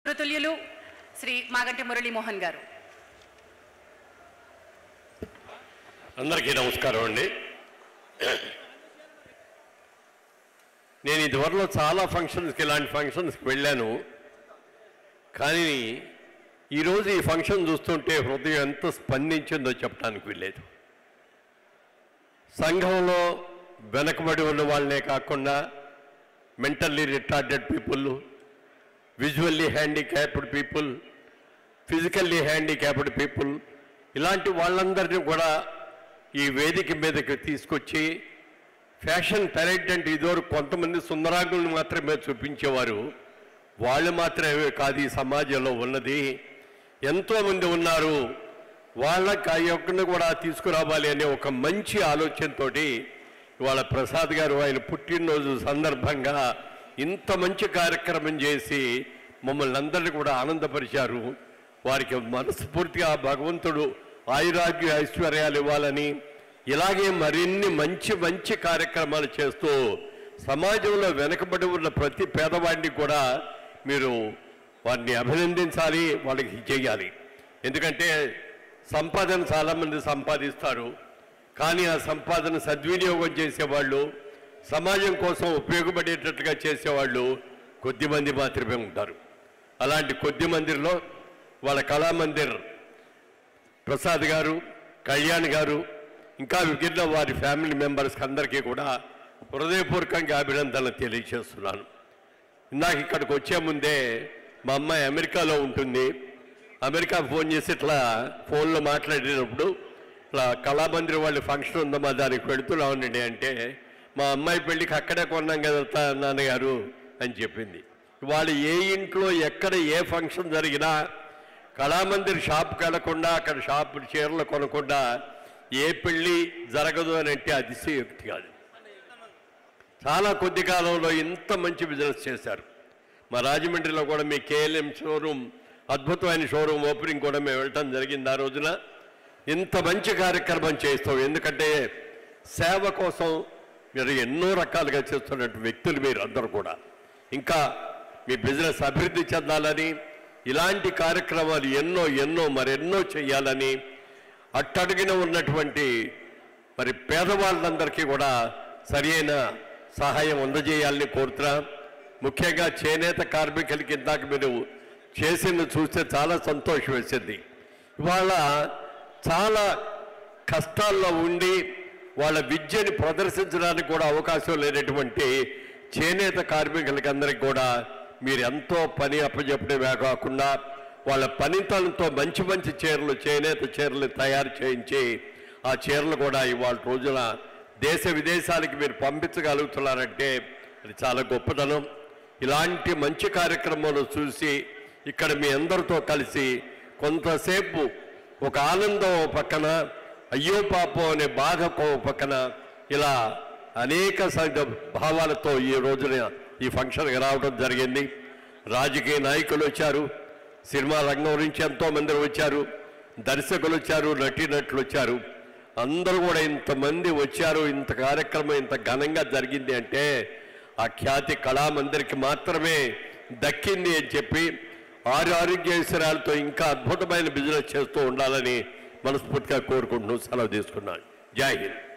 కృతుల్యులు శ్రీ మాగంటి మురళీమోహన్ గారు అందరికీ నమస్కారం అండి నేను ఇదివరలో చాలా ఫంక్షన్స్కి ఇలాంటి ఫంక్షన్స్కి వెళ్ళాను కానీ ఈరోజు ఈ ఫంక్షన్ చూస్తుంటే హృదయం ఎంత స్పందించిందో చెప్పడానికి వీల్లేదు సంఘంలో వెనకబడి ఉన్న వాళ్ళనే కాకుండా mentally retarded people visually handicapped people physically handicapped people ఇలాంటి వాళ్ళందరినీ కూడా ఈ వేదిక మీదకి తీసుకొచ్చి ఫ్యాషన్ టాలెంట్ అంటే ఇదివరకు కొంతమంది సుందరాంగులను మాత్రమే చూపించేవారు వాళ్ళు మాత్రమే కాదు ఈ సమాజంలో ఉన్నది ఎంతోమంది ఉన్నారు వాళ్ళకి ఆ యొక్కను కూడా తీసుకురావాలి అనే ఒక మంచి ఆలోచనతోటి ఇవాళ ప్రసాద్ గారు ఆయన పుట్టినరోజు సందర్భంగా ఇంత మంచి కార్యక్రమం చేసి మమ్మల్ని అందరినీ కూడా ఆనందపరిచారు వారికి మనస్ఫూర్తిగా భగవంతుడు ఆయురాగ్య ఐశ్వర్యాలు ఇవ్వాలని ఇలాగే మరిన్ని మంచి మంచి కార్యక్రమాలు చేస్తూ సమాజంలో వెనకబడి ఉన్న ప్రతి పేదవాడిని కూడా మీరు వారిని అభినందించాలి వాళ్ళకి చేయాలి ఎందుకంటే సంపాదన చాలామంది సంపాదిస్తారు కానీ ఆ సంపాదన సద్వినియోగం చేసేవాళ్ళు సమాజం కోసం ఉపయోగపడేటట్టుగా చేసేవాళ్ళు కొద్దిమంది మాత్రమే ఉంటారు అలాంటి కొద్ది మందిలో వాళ్ళ కళామందిర్ ప్రసాద్ గారు కళ్యాణ్ గారు ఇంకా మిగిలిన వారి ఫ్యామిలీ మెంబర్స్కి అందరికీ కూడా హృదయపూర్వకంగా అభినందనలు తెలియజేస్తున్నాను ఇందాక ఇక్కడికి వచ్చే ముందే మా అమ్మాయి అమెరికాలో ఉంటుంది అమెరికా ఫోన్ చేసి ఇట్లా ఫోన్లో మాట్లాడినప్పుడు ఇట్లా కళామందిర్ వాళ్ళ ఫంక్షన్ ఉందమ్మా దానికి వెళుతున్నామండి అంటే మా అమ్మాయి పెళ్ళికి అక్కడే కొన్నాం కదా తా- నాన్నగారు అని చెప్పింది వాళ్ళు ఏ ఇంట్లో ఎక్కడ ఏ ఫంక్షన్ జరిగినా కళామందిర్ షాప్కి వెళ్లకుండా అక్కడ షాప్ చీరలు కొనకుండా ఏ పెళ్ళి జరగదు అని అంటే అతిశయోక్తి కాదు చాలా కొద్ది కాలంలో ఇంత మంచి బిజినెస్ చేశారు మా రాజమండ్రిలో కూడా మీ కేఎల్ఎం షోరూమ్ అద్భుతమైన షోరూమ్ ఓపెనింగ్ కూడా మేము వెళ్ళటం జరిగింది ఆ రోజున ఇంత మంచి కార్యక్రమం చేస్తాం ఎందుకంటే సేవ కోసం మీరు ఎన్నో రకాలుగా చేస్తున్నటువంటి వ్యక్తులు మీరు అందరూ కూడా ఇంకా మీ బిజినెస్ అభివృద్ధి చెందాలని ఇలాంటి కార్యక్రమాలు ఎన్నో ఎన్నో మరెన్నో చేయాలని అట్టడుగిన ఉన్నటువంటి మరి పేదవాళ్ళందరికీ కూడా సరియైన సహాయం అందజేయాలని కోరుతున్నా ముఖ్యంగా చేనేత కార్మికులకి ఇందాక మీరు చేసింది చూస్తే చాలా సంతోషం వేసింది ఇవాళ చాలా కష్టాల్లో ఉండి వాళ్ళ విద్యని ప్రదర్శించడానికి కూడా అవకాశం లేనటువంటి చేనేత కార్మికులకి అందరికి కూడా మీరు ఎంతో పని అప్పచెప్పడమే కాకుండా వాళ్ళ పనితనంతో మంచి మంచి చీరలు చేనేత చీరలు తయారు చేయించి ఆ చీరలు కూడా ఇవాళ రోజున దేశ విదేశాలకి మీరు పంపించగలుగుతున్నారంటే అది చాలా గొప్పతనం ఇలాంటి మంచి కార్యక్రమాలు చూసి ఇక్కడ మీ అందరితో కలిసి కొంతసేపు ఒక ఆనందం ఓ పక్కన అయ్యో పాపం అనే బాధ ఓ పక్కన ఇలా అనేక సంఘ భావాలతో ఈ రోజున ఈ ఫంక్షన్కి రావడం జరిగింది రాజకీయ నాయకులు వచ్చారు సినిమా రంగం నుంచి ఎంతో మంది వచ్చారు దర్శకులు వచ్చారు నటీనటులు వచ్చారు అందరూ కూడా ఇంతమంది వచ్చారు ఇంత కార్యక్రమం ఇంత ఘనంగా జరిగింది అంటే ఆ ఖ్యాతి కళామందిరికి మాత్రమే దక్కింది అని చెప్పి ఆరు ఆరోగ్యేశ్వరాలతో ఇంకా అద్భుతమైన బిజినెస్ చేస్తూ ఉండాలని మనస్ఫూర్తిగా కోరుకుంటూ సెలవు తీసుకున్నాను జై హింద్